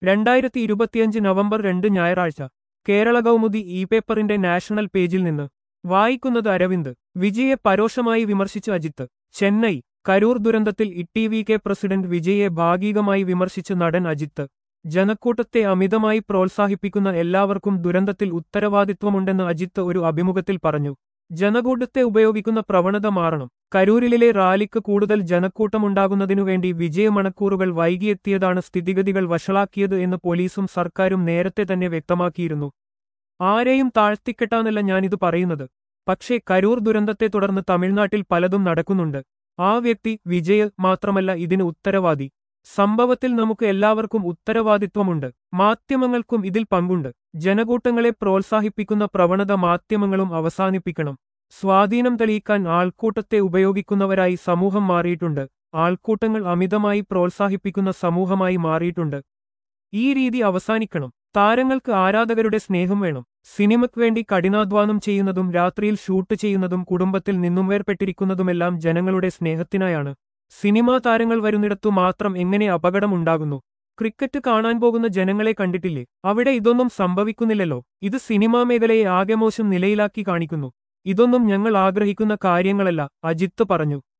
രണ്ടായിരത്തി ഇരുപത്തിയഞ്ച് നവംബർ രണ്ട് ഞായറാഴ്ച കേരള കൗമുദി ഇ പേപ്പറിന്റെ നാഷണൽ പേജിൽ നിന്ന് വായിക്കുന്നത് അരവിന്ദ് വിജയെ പരോക്ഷമായി വിമർശിച്ച് അജിത്ത് ചെന്നൈ കരൂർ ദുരന്തത്തിൽ ഇ വി കെ പ്രസിഡന്റ് വിജയെ ഭാഗികമായി വിമർശിച്ച് നടൻ അജിത്ത് ജനക്കൂട്ടത്തെ അമിതമായി പ്രോത്സാഹിപ്പിക്കുന്ന എല്ലാവർക്കും ദുരന്തത്തിൽ ഉത്തരവാദിത്വമുണ്ടെന്ന് അജിത്ത് ഒരു അഭിമുഖത്തിൽ പറഞ്ഞു ജനകൂട്ടത്തെ ഉപയോഗിക്കുന്ന പ്രവണത മാറണം കരൂരിലെ റാലിക്ക് കൂടുതൽ ജനക്കൂട്ടമുണ്ടാകുന്നതിനുവേണ്ടി വിജയമണക്കൂറുകൾ വൈകിയെത്തിയതാണ് സ്ഥിതിഗതികൾ വഷളാക്കിയത് എന്ന് പോലീസും സർക്കാരും നേരത്തെ തന്നെ വ്യക്തമാക്കിയിരുന്നു ആരെയും താഴ്ത്തിക്കെട്ടാനല്ല ഞാനിത് പറയുന്നത് പക്ഷേ കരൂർ ദുരന്തത്തെ തുടർന്ന് തമിഴ്നാട്ടിൽ പലതും നടക്കുന്നുണ്ട് ആ വ്യക്തി വിജയ് മാത്രമല്ല ഇതിന് ഉത്തരവാദി സംഭവത്തിൽ നമുക്ക് എല്ലാവർക്കും ഉത്തരവാദിത്വമുണ്ട് മാധ്യമങ്ങൾക്കും ഇതിൽ പങ്കുണ്ട് ജനകൂട്ടങ്ങളെ പ്രോത്സാഹിപ്പിക്കുന്ന പ്രവണത മാധ്യമങ്ങളും അവസാനിപ്പിക്കണം സ്വാധീനം തെളിയിക്കാൻ ആൾക്കൂട്ടത്തെ ഉപയോഗിക്കുന്നവരായി സമൂഹം മാറിയിട്ടുണ്ട് ആൾക്കൂട്ടങ്ങൾ അമിതമായി പ്രോത്സാഹിപ്പിക്കുന്ന സമൂഹമായി മാറിയിട്ടുണ്ട് ഈ രീതി അവസാനിക്കണം താരങ്ങൾക്ക് ആരാധകരുടെ സ്നേഹം വേണം സിനിമയ്ക്ക് വേണ്ടി കഠിനാധ്വാനം ചെയ്യുന്നതും രാത്രിയിൽ ഷൂട്ട് ചെയ്യുന്നതും കുടുംബത്തിൽ നിന്നും വേർപെട്ടിരിക്കുന്നതുമെല്ലാം ജനങ്ങളുടെ സ്നേഹത്തിനായാണ് സിനിമാ താരങ്ങൾ വരുന്നിടത്തു മാത്രം എങ്ങനെ അപകടമുണ്ടാകുന്നു ക്രിക്കറ്റ് കാണാൻ പോകുന്ന ജനങ്ങളെ കണ്ടിട്ടില്ലേ അവിടെ ഇതൊന്നും സംഭവിക്കുന്നില്ലല്ലോ ഇത് സിനിമാ മേഖലയെ ആകെ മോശം നിലയിലാക്കി കാണിക്കുന്നു ഇതൊന്നും ഞങ്ങൾ ആഗ്രഹിക്കുന്ന കാര്യങ്ങളല്ല അജിത്ത് പറഞ്ഞു